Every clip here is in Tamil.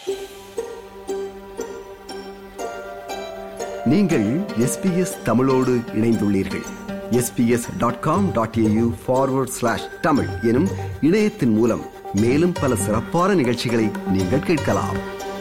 நீங்கள் எஸ்பிஎஸ் தமிழோடு இணைந்துள்ளீர்கள் SBS dot com dot AU forward slash Tamil எனும் இணையத்தின் மூலம் மேலும் பல சிறப்பான நிகழ்ச்சிகளை நீங்கள் கேட்கலாம்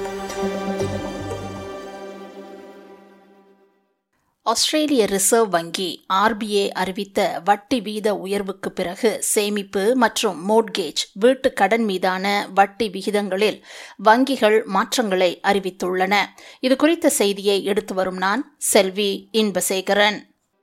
ஆஸ்திரேலிய ரிசர்வ் வங்கி ஆர்பிஐ அறிவித்த வட்டி வீத உயர்வுக்கு பிறகு சேமிப்பு மற்றும் மோட்கேஜ் வீட்டு கடன் மீதான வட்டி விகிதங்களில் வங்கிகள் மாற்றங்களை அறிவித்துள்ளன இது குறித்த செய்தியை எடுத்து வரும் நான் செல்வி இன்பசேகரன்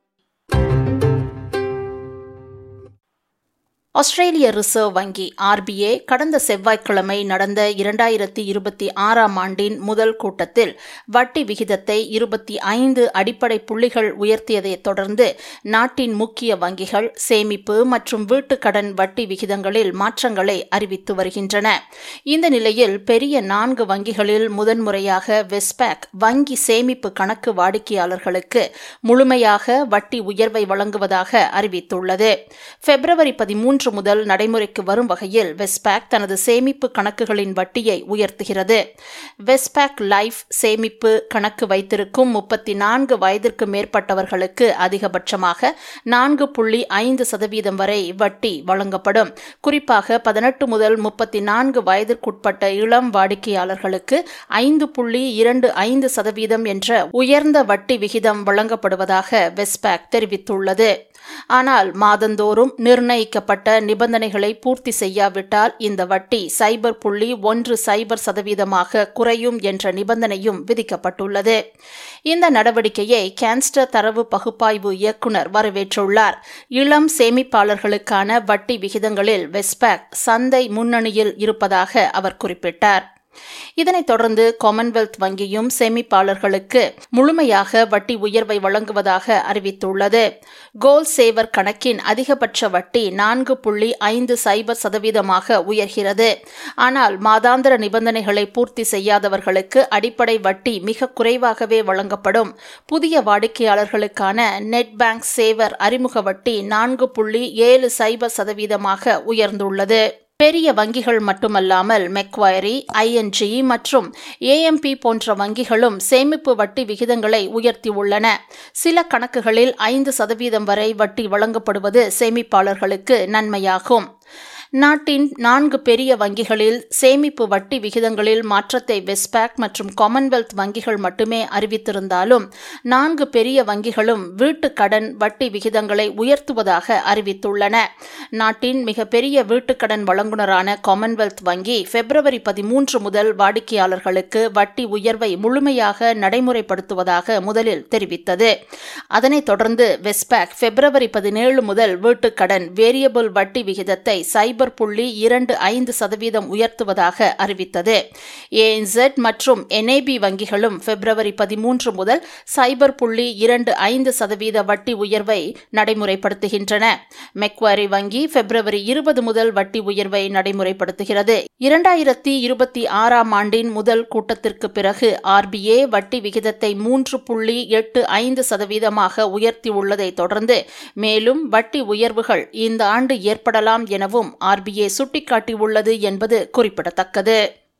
ஆஸ்திரேலிய ரிசர்வ் வங்கி ஆர்பிஐ கடந்த செவ்வாய்க்கிழமை நடந்த இரண்டாயிரத்தி இருபத்தி ஆறாம் ஆண்டின் முதல் கூட்டத்தில் வட்டி விகிதத்தை இருபத்தி ஐந்து அடிப்படை புள்ளிகள் உயர்த்தியதைத் தொடர்ந்து நாட்டின் முக்கிய வங்கிகள் சேமிப்பு மற்றும் வீட்டுக் கடன் வட்டி விகிதங்களில் மாற்றங்களை அறிவித்து வருகின்றன இந்த நிலையில் பெரிய நான்கு வங்கிகளில் முதன்முறையாக வெஸ்பேக் வங்கி சேமிப்பு கணக்கு வாடிக்கையாளர்களுக்கு முழுமையாக வட்டி உயர்வை வழங்குவதாக அறிவித்துள்ளது பிப்ரவரி பதிமூன்று மூன்று முதல் நடைமுறைக்கு வரும் வகையில் வெஸ்பேக் தனது சேமிப்பு கணக்குகளின் வட்டியை உயர்த்துகிறது வெஸ்பேக் லைஃப் சேமிப்பு கணக்கு வைத்திருக்கும் முப்பத்தி நான்கு வயதிற்கு மேற்பட்டவர்களுக்கு அதிகபட்சமாக நான்கு புள்ளி ஐந்து சதவீதம் வரை வட்டி வழங்கப்படும் குறிப்பாக பதினெட்டு முதல் முப்பத்தி நான்கு வயதிற்குட்பட்ட இளம் வாடிக்கையாளர்களுக்கு ஐந்து புள்ளி இரண்டு ஐந்து சதவீதம் என்ற உயர்ந்த வட்டி விகிதம் வழங்கப்படுவதாக வெஸ்பேக் தெரிவித்துள்ளது ஆனால் மாதந்தோறும் நிர்ணயிக்கப்பட்ட நிபந்தனைகளை பூர்த்தி செய்யாவிட்டால் இந்த வட்டி சைபர் புள்ளி ஒன்று சைபர் சதவீதமாக குறையும் என்ற நிபந்தனையும் விதிக்கப்பட்டுள்ளது இந்த நடவடிக்கையை கேன்ஸ்டர் தரவு பகுப்பாய்வு இயக்குநர் வரவேற்றுள்ளார் இளம் சேமிப்பாளர்களுக்கான வட்டி விகிதங்களில் வெஸ்பேக் சந்தை முன்னணியில் இருப்பதாக அவர் குறிப்பிட்டார் இதனைத் தொடர்ந்து காமன்வெல்த் வங்கியும் சேமிப்பாளர்களுக்கு முழுமையாக வட்டி உயர்வை வழங்குவதாக அறிவித்துள்ளது கோல் சேவர் கணக்கின் அதிகபட்ச வட்டி நான்கு புள்ளி ஐந்து சைபர் சதவீதமாக உயர்கிறது ஆனால் மாதாந்திர நிபந்தனைகளை பூர்த்தி செய்யாதவர்களுக்கு அடிப்படை வட்டி மிக குறைவாகவே வழங்கப்படும் புதிய வாடிக்கையாளர்களுக்கான நெட் பேங்க் சேவர் அறிமுக வட்டி நான்கு புள்ளி ஏழு சைபர் சதவீதமாக உயர்ந்துள்ளது பெரிய வங்கிகள் மட்டுமல்லாமல் மெக்வயரி ஐஎன்ஜி மற்றும் ஏஎம்பி போன்ற வங்கிகளும் சேமிப்பு வட்டி விகிதங்களை உயர்த்தியுள்ளன சில கணக்குகளில் ஐந்து சதவீதம் வரை வட்டி வழங்கப்படுவது சேமிப்பாளர்களுக்கு நன்மையாகும் நாட்டின் நான்கு பெரிய வங்கிகளில் சேமிப்பு வட்டி விகிதங்களில் மாற்றத்தை வெஸ்பேக் மற்றும் காமன்வெல்த் வங்கிகள் மட்டுமே அறிவித்திருந்தாலும் நான்கு பெரிய வங்கிகளும் வீட்டு கடன் வட்டி விகிதங்களை உயர்த்துவதாக அறிவித்துள்ளன நாட்டின் மிகப்பெரிய வீட்டுக்கடன் வழங்குனரான காமன்வெல்த் வங்கி பிப்ரவரி பதிமூன்று முதல் வாடிக்கையாளர்களுக்கு வட்டி உயர்வை முழுமையாக நடைமுறைப்படுத்துவதாக முதலில் தெரிவித்தது அதனைத் தொடர்ந்து வெஸ்பேக் பிப்ரவரி பதினேழு முதல் வீட்டுக்கடன் வேரியபிள் வட்டி விகிதத்தை சைபர் சைபர் புள்ளி இரண்டு ஐந்து சதவீதம் உயர்த்துவதாக அறிவித்தது ஏஎன்செட் மற்றும் என்ஏபி வங்கிகளும் பிப்ரவரி பதிமூன்று முதல் சைபர் புள்ளி இரண்டு ஐந்து சதவீத வட்டி உயர்வை நடைமுறைப்படுத்துகின்றன மெக்வாரி வங்கி பிப்ரவரி இருபது முதல் வட்டி உயர்வை நடைமுறைப்படுத்துகிறது இரண்டாயிரத்தி இருபத்தி ஆறாம் ஆண்டின் முதல் கூட்டத்திற்கு பிறகு ஆர்பிஐ வட்டி விகிதத்தை மூன்று புள்ளி எட்டு ஐந்து சதவீதமாக உயர்த்தியுள்ளதை தொடர்ந்து மேலும் வட்டி உயர்வுகள் இந்த ஆண்டு ஏற்படலாம் எனவும் ஆர்பிஐ சுட்டிக்காட்டியுள்ளது என்பது குறிப்பிடத்தக்கது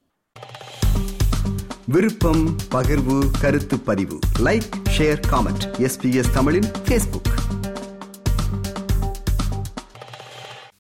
விருப்பம் பகிர்வு கருத்து பதிவு லைக் ஷேர் காமெண்ட் எஸ்பிஎஸ் தமிழின் ஃபேஸ்புக்